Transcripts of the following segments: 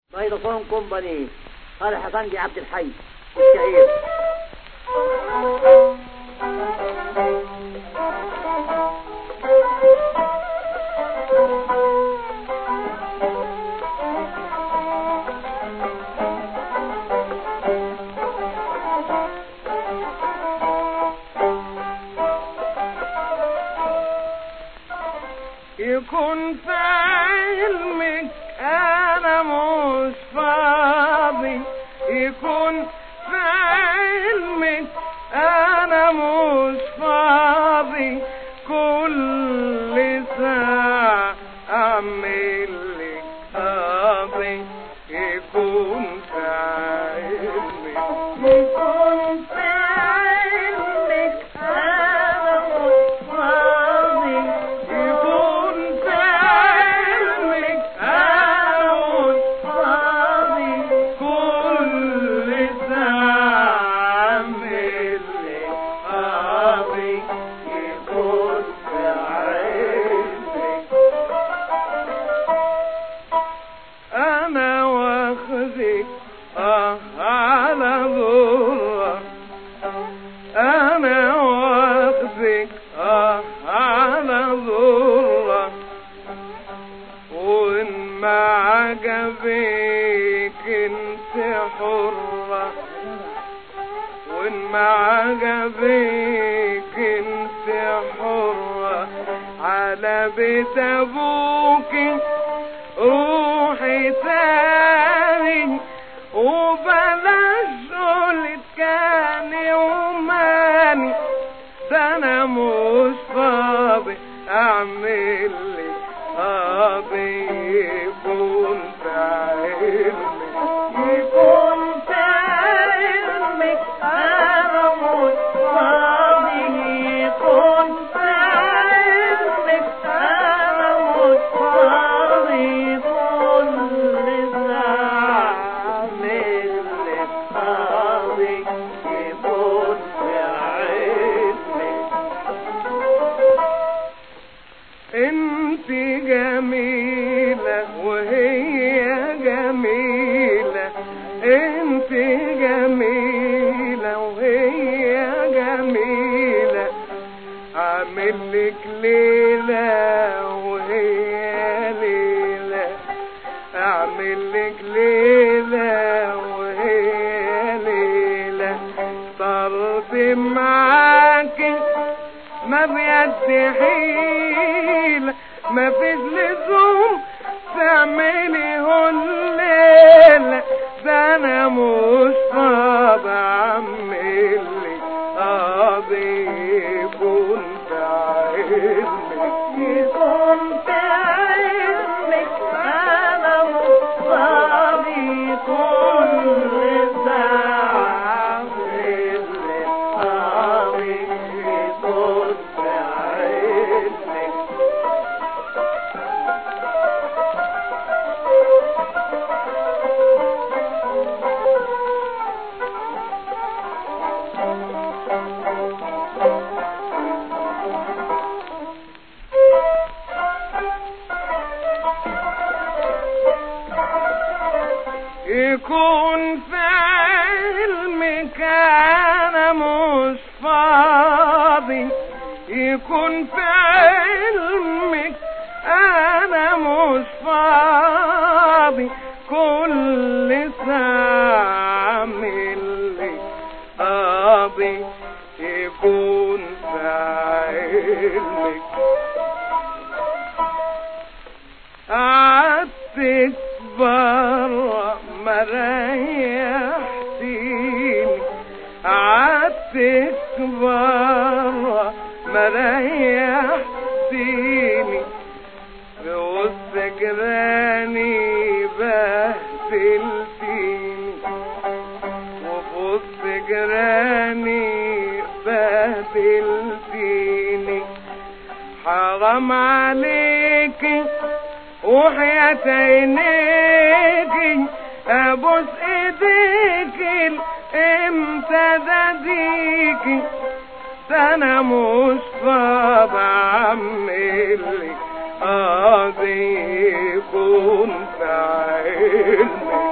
فودافون كومباني قال حسنجي عبد الحي الشهير يكون في علمك انا مش فاضي يكون في علمك انا مش فاضي كل ساعة اعمل لك قاضي يكون في علمك يكون في علمك انا مش فاضي يكون في علمك انا مش فاضي كل ساعة اعمل لك قاضي يكون في علمك انا واخذك اه على ضرة انا واخذك اه على ضرة وان ما عجبك انت حرة وان ما عجبك انت حرة على بيت ابوك روحي تاني وبلاش قولت كان يوماني ده انا مش فاضي اعمل لك قاضي يكون في علمك يكون في علمك انا مش فاضي يكون في علمك انا مش فاضي كل ساعة اعمل لك قاضي يكون في علمك انت جميلة وهي جميلة انت جميلة وهي جميلة عامل لك ليلة وهي ليلة اعمل لك ليلة وهي ليلة طرت معاكي ما بيد حيلة ما فيش لزوم تعملي الليلة ده انا مش فاضي اعمل لك قاضي يكون في علمك يكون في علمك انا مش فاضي كل ساعة اعمل لك قاضي يكون في علمك يكون في علمك انا مش فاضي يكون في علمك انا مش فاضي كل ساعة اعمل لك قاضي يكون في علمك قعدتك برا ما ريحتيني قعدتك برا ما ريحتيني في وسط جيراني بهدلتيني وفي وسط جيراني بهدلتيني حرام عليكي وحياة عينيكي ابوس ايديكي امتى داديكي ده انا مش فاضي اعمل لك قاضي يكون في علمك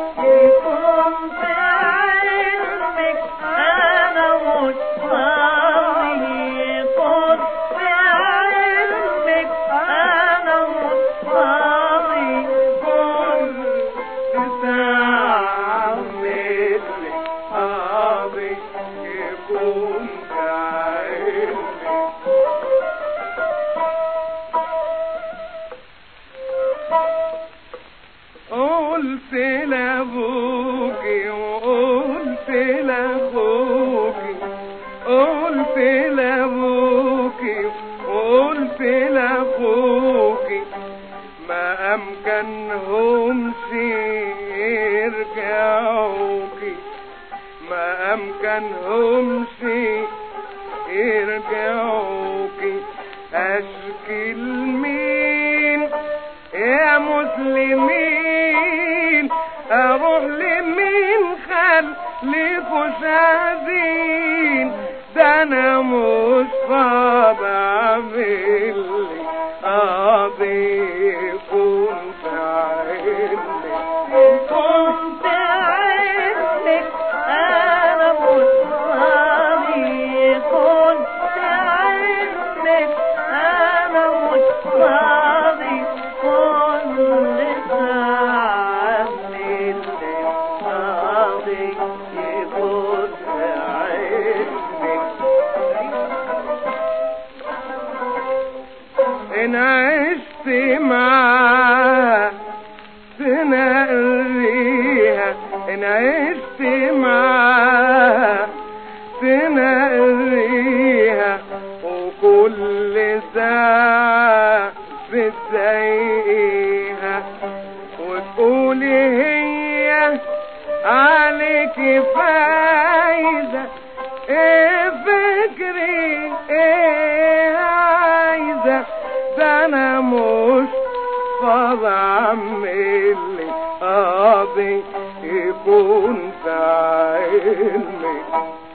قلت لابوكي وقلت لاخوكي قلت لابوكي وقلت لاخوكي ما امكنهمش يرجعوكي ما امكنهمش يرجعوكي اشكي لمين يا مسلمين اروح لمين خليكوا شاهدين ده انا مش فاضي اعمل لي قاضي كنت عيني كنت عندك انا مصابي كنت عندك انا مصابي كل ساعة من قاضي كنت عندك ان عشت معاها تنقريها ان عشت معاها تنقريها وكل ساعة بتضايقيها وتقولي هي عليك فايدة ايه فكري ايه عايزة ده انا مش فاضي اعمل لي قاضي يكون في عيني